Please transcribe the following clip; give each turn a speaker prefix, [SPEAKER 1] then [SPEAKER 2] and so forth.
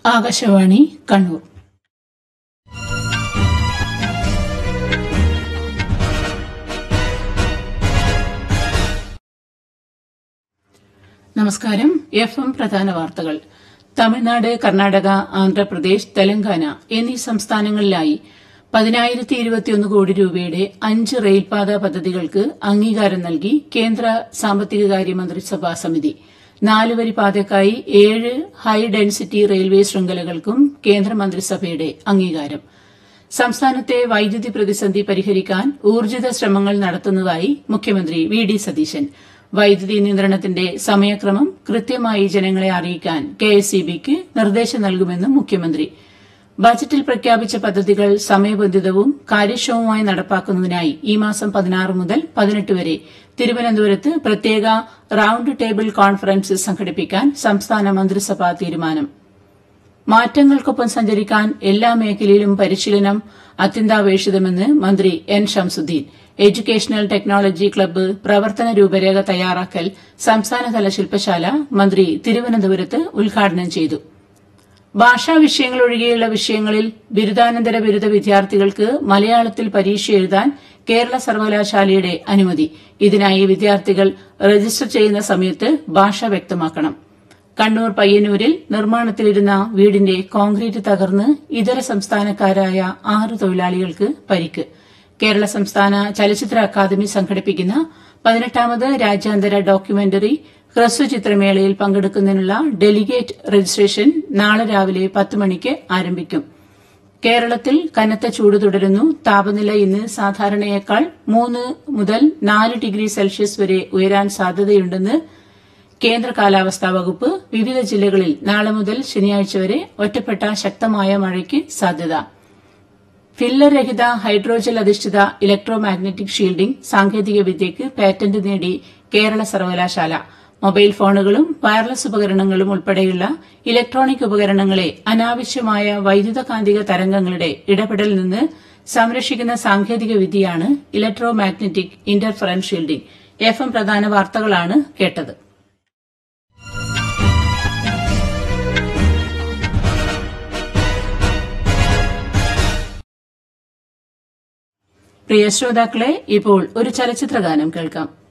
[SPEAKER 1] ആകാശവാണി കണ്ണൂർ നമസ്കാരം F M പ്രധാന വാർത്തകൾ തമിഴ്നാട് കർണാടക ആന്ധ്രാപ്രദേശ് തെലങ്കാന എന്നീ സംസ്ഥാനങ്ങളിലായി പതിനായിരത്തി ഇരുപത്തിയൊന്ന് കോടി രൂപയുടെ അഞ്ച് റെയിൽപാത പദ്ധതികൾക്ക് അംഗീകാരം നൽകി കേന്ദ്ര സാമ്പത്തികകാര്യ മന്ത്രിസഭാ സമിതി നാലുവരി പാതയ്ക്കായി ഏഴ് ഹൈ ഡെൻസിറ്റി റെയിൽവേ ശൃംഖലകൾക്കും കേന്ദ്രമന്ത്രിസഭയുടെ അംഗീകാരം സംസ്ഥാനത്തെ വൈദ്യുതി പ്രതിസന്ധി പരിഹരിക്കാൻ ഊർജിത ശ്രമങ്ങൾ നടത്തുന്നതായി മുഖ്യമന്ത്രി വി ഡി സതീശൻ വൈദ്യുതി നിയന്ത്രണത്തിന്റെ സമയക്രമം കൃത്യമായി ജനങ്ങളെ അറിയിക്കാൻ കെഎസ്ഇബിക്ക് നിർദ്ദേശം നൽകുമെന്നും മുഖ്യമന്ത്രി ബജറ്റിൽ പ്രഖ്യാപിച്ച പദ്ധതികൾ സമയബന്ധിതവും കാര്യക്ഷമവുമായി നടപ്പാക്കുന്നതിനായി ഈ മാസം പതിനാറ് മുതൽ പതിനെട്ട് വരെ തിരുവനന്തപുരത്ത് പ്രത്യേക റൌണ്ട് ടേബിൾ കോൺഫറൻസ് സംഘടിപ്പിക്കാൻ സംസ്ഥാന മന്ത്രിസഭാ തീരുമാനം മാറ്റങ്ങൾക്കൊപ്പം സഞ്ചരിക്കാൻ എല്ലാ മേഖലയിലും പരിശീലനം അത്യന്താപേക്ഷിതമെന്ന് മന്ത്രി N Shamsuddin educational technology club പ്രവർത്തന രൂപരേഖ തയ്യാറാക്കൽ സംസ്ഥാനതല ശില്പശാല മന്ത്രി തിരുവനന്തപുരത്ത് ഉദ്ഘാടനം ചെയ്തു ഭാഷാ വിഷയങ്ങൾ ഒഴികെയുള്ള വിഷയങ്ങളിൽ ബിരുദാനന്തര ബിരുദ വിദ്യാർത്ഥികൾക്ക് മലയാളത്തിൽ പരീക്ഷ എഴുതാൻ കേരള സർവകലാശാലയുടെ അനുമതി ഇതിനായി വിദ്യാർത്ഥികൾ രജിസ്റ്റർ ചെയ്യുന്ന സമയത്ത് ഭാഷ വ്യക്തമാക്കണം കണ്ണൂർ പയ്യന്നൂരിൽ നിർമ്മാണത്തിലിരുന്ന വീടിന്റെ കോൺക്രീറ്റ് തകർന്ന് ഇതര സംസ്ഥാനക്കാരായ ആറ് തൊഴിലാളികൾക്ക് പരിക്ക് കേരള സംസ്ഥാന ചലച്ചിത്ര അക്കാദമി സംഘടിപ്പിക്കുന്ന പതിനെട്ടാമത് രാജ്യാന്തര ഡോക്യുമെന്ററി ഹ്രസ്വചിത്രമേളയിൽ പങ്കെടുക്കുന്നതിനുള്ള ഡെലിഗേറ്റ് രജിസ്ട്രേഷൻ നാളെ രാവിലെ പത്ത് മണിക്ക് ആരംഭിക്കും കേരളത്തിൽ കനത്ത ചൂട് തുടരുന്നു താപനില ഇന്ന് സാധാരണയേക്കാൾ മൂന്ന് മുതൽ നാല് ഡിഗ്രി സെൽഷ്യസ് വരെ ഉയരാൻ സാധ്യതയുണ്ടെന്ന് കേന്ദ്ര കാലാവസ്ഥാ വകുപ്പ് വിവിധ ജില്ലകളിൽ നാളെ മുതൽ ശനിയാഴ്ച വരെ ഒറ്റപ്പെട്ട ശക്തമായ മഴയ്ക്ക് സാധ്യത ഫില്ലർ രഹിത ഹൈഡ്രോജൽ അധിഷ്ഠിത ഇലക്ട്രോ മാഗ്നറ്റിക് ഷീൽഡിംഗ് സാങ്കേതിക വിദ്യയ്ക്ക് പാറ്റന്റ് നേടി കേരള സർവകലാശാല മൊബൈൽ ഫോണുകളും വയർലെസ് ഉപകരണങ്ങളും ഉൾപ്പെടെയുള്ള ഇലക്ട്രോണിക് ഉപകരണങ്ങളെ അനാവശ്യമായ വൈദ്യുതകാന്തിക തരംഗങ്ങളുടെ ഇടപെടലിൽ നിന്ന് സംരക്ഷിക്കുന്ന സാങ്കേതിക വിദ്യയാണ് electromagnetic interference shielding F M പ്രധാന വാർത്തകളാണ് കേട്ടത് പ്രിയ ശ്രോതാക്കളെ ഇപ്പോൾ ഒരു ചലച്ചിത്ര ഗാനം കേൾക്കാം